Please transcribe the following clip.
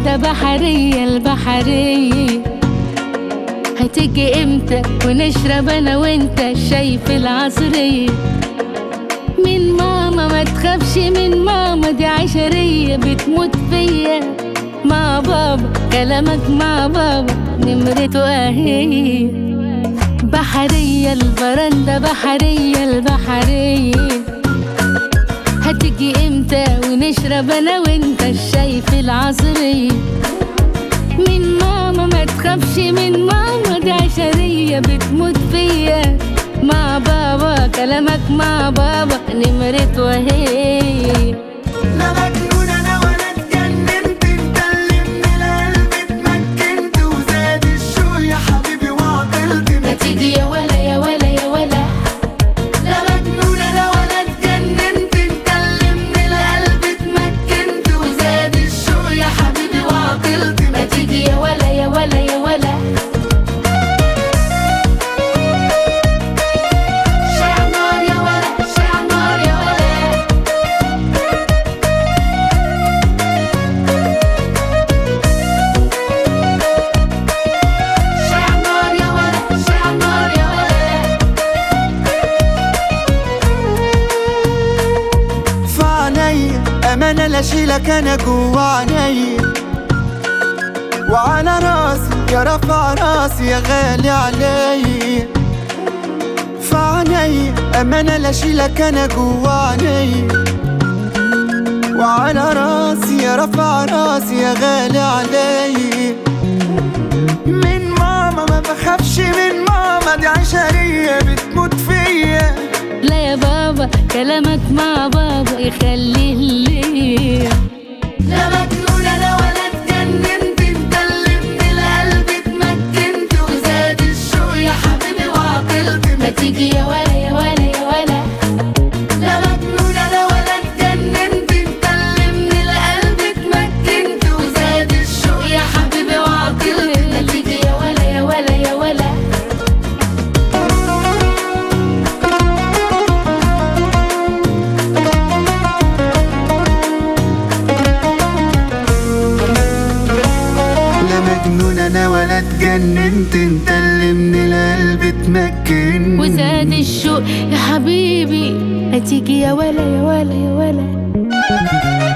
برندة بحرية البحرية هتيجي امتى ونشرب انا وانت الشاي في العصرية من ماما ما تخافش من ماما دي عشرية بتموت فيا مع بابا كلامك مع بابا نمرته اهي بحرية البرندة بحرية البحرية هتيجي امتى ونشرب انا وانت الشاي في العصرية من ماما ما تخافش من ماما دي عشرية بتموت فيا مع بابا كلامك مع بابا نمرته اهي لا مجنون انا ولا اتجننت انت اللي من القلب اتمكنت وزاد الشوق يا حبيبي وعطلت ما تيجي يا ولا يا ولا يا ولا لا مجنون انا ولا اتجننت انت اللي من القلب اتمكنت وزاد الشوق يا حبيبي وعطلت ما تيجي يا ولا يا ولا يا ولا شع نار يا ولا شع نار يا ولا شع نار يا ولا شع نار يا ولا فعنيا أمانة لا أشيلك أنا جوا عينيا وعلى راسي يا رفع راسي يا غالي عليا فعنيا أمانة لا أشيلك أنا جوا عينيا وعلى راسي يا رفع راسي يا غالي عليا من ماما ما بخافش من ماما دي عشرية بتموت فيا لا يا بابا كلامك مع بابا يخليه ليا لا مجنون انا ولا اتجننت انت اللي من القلب اتمكنت وزاد الشوق يا حبيبي وعطلت ما تيجي يا ولا يا ولا يا ولا لا مجنون انا ولا اتجننت انت اللي من القلب اتمكنت وزاد الشوق يا حبيبي وعطلت ما تيجي يا ولا يا ولا يا ولا لا مجنون انا ولا اتجننت انت اللي من القلب اتمكنت وزاد الشوق يا حبيبي ما تيجي يا ولا يا ولا يا ولا